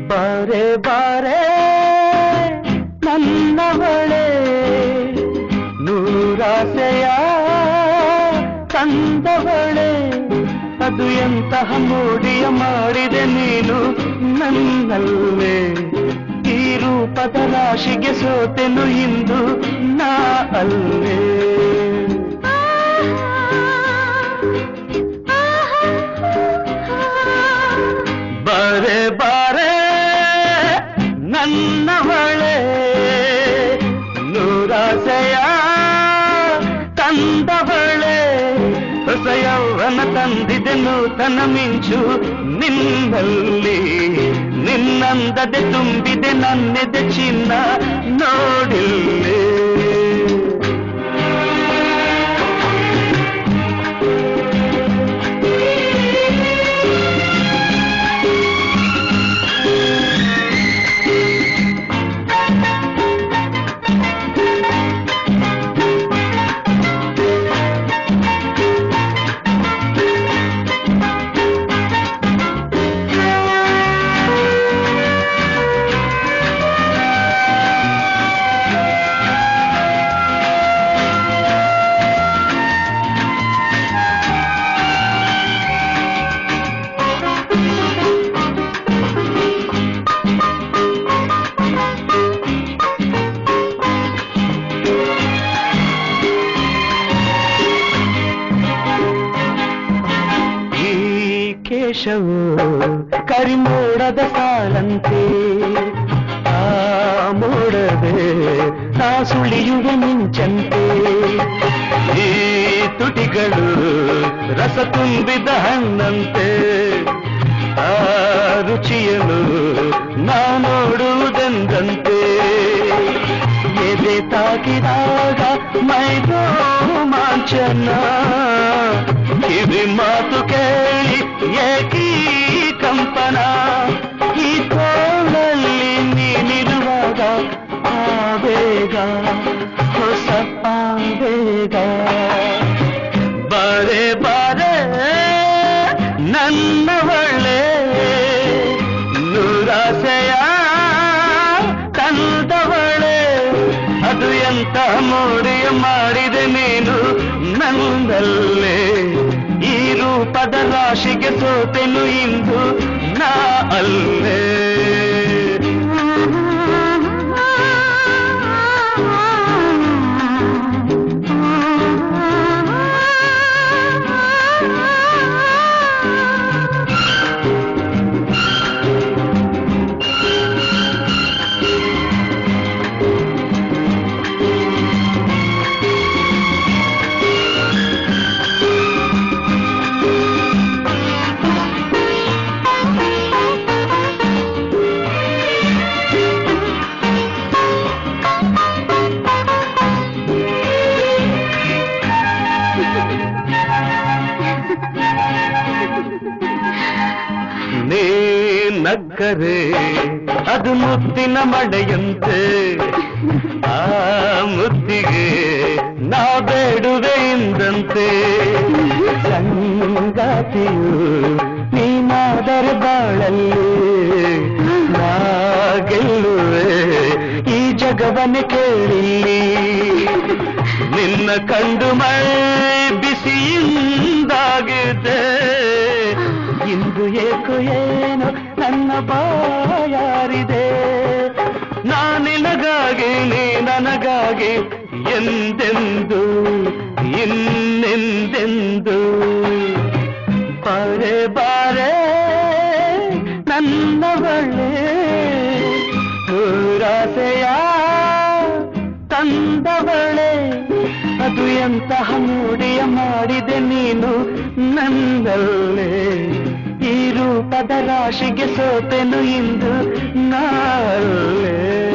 ಬಾರೆ ಬಾರೆ ನನ್ನವಳೆ ನೂರಾಸೆಯ ತಂದವಳೆ ಅದು ಎಂತಹ ಮೋಡಿಯ ಮಾಡಿದೆ ನೀನು ನನ್ನಲ್ಲೇ ಈ ರೂಪದ ರಾಶಿಗೆ ಸೋತೆನು ಇಂದು ನಾ ಅಲ್ಲೇ ಬಾರೆ ಬಾರೆ ನನ್ನವಳೆ ನೂರಾಸೆಯ ತಂದವಳೆ ಹೊಸ ಯೌವನ ತಂದಿದೆ ನೂತನ ಮಿಂಚು ನಿನ್ನಲ್ಲಿ ನಿನ್ನಂದದೆ ತುಂಬಿದೆ ನನ್ನೆದೆ ಚಿನ್ನ ನೋಡಿಲ್ಲೇ ಈ ಕೇಶವು ಕರಿಮೋಡದ ಸಾಲಂತೆ ಆ ಮೋಡದೆ ನಾ ಸುಳಿಯುವ ಮಿಂಚಂತೆ ಈ ತುಟಿಗಳು ರಸ ತುಂಬಿದ ಹಣ್ಣಂತೆ ಆ ರುಚಿಯನು ನಾ ನೋಡುವುದೆಂದಂತೆ ಎದೆ ತಾಕಿದಾಗ ಮೈದೋ ಮಾಂಚನ ಕಿವಿ ಮಾತು ಕೇಳಿ ಏಕೀ ಕಂಪನ ಈ ತೋಳಲ್ಲಿ ನೀನಿರುವಾಗ ಆವೇಗ ಹೊಸ ಆವೇಗ ಬಾರೆ ಬಾರೆ ನನ್ನವಳೆ ನೂರಾಸೆಯ ತಂದವಳೆ ಅದು ಎಂತ ಮೋಡಿಯ ಮಾಡಿದೆ ನೀನು ನನ್ನಲ್ಲೇ ಈ ರೂಪದ ರಾಶಿಗೆ ಸೋತೆನು ಇಂದು ನಾ ಅಲ್ಲೇ ನೀ ನಕ್ಕರೆ ಅದು ಮುತ್ತಿನ ಮಳೆಯಂತೆ ಆ ಮುತ್ತಿಗೆ ನಾ ಬೇಡುವೆ ಎಂದಂತೆ ಸಂಗಾತಿಯು ನೀನಾದರೆ ಬಾಳಲ್ಲಿ ನಾ ಗೆಲ್ಲುವೆ ಈ ಜಗವನ್ನೇ ಕೇಳಿಲ್ಲಿ ನಿನ್ನ ಕಂಡು ಮೈ ಬಿಸಿಯಿಂದಾಗಿದೆ ಇಂದು ಏಕೋ ಏನೋ ನನ್ನ ಬಾಯಾರಿದೆ ನಾನಿನಗಾಗಿ ನೀ ನನಗಾಗಿ ಎಂದೆಂದು ಇನ್ನೆಂದೆಂದು ಬಾರೆ ಬಾರೆ ನನ್ನವಳೆ ನೂರಾಸೆಯ ತಂದವಳೆ ಅದು ಎಂತಹ ಮೂಡಿಯ ಮಾಡಿದೆ ನೀನು ನನ್ನಲ್ಲೇ ಈ ರೂಪದ ರಾಶಿಗೆ ಸೋತೆನು ಇಂದು ನಾಳೆ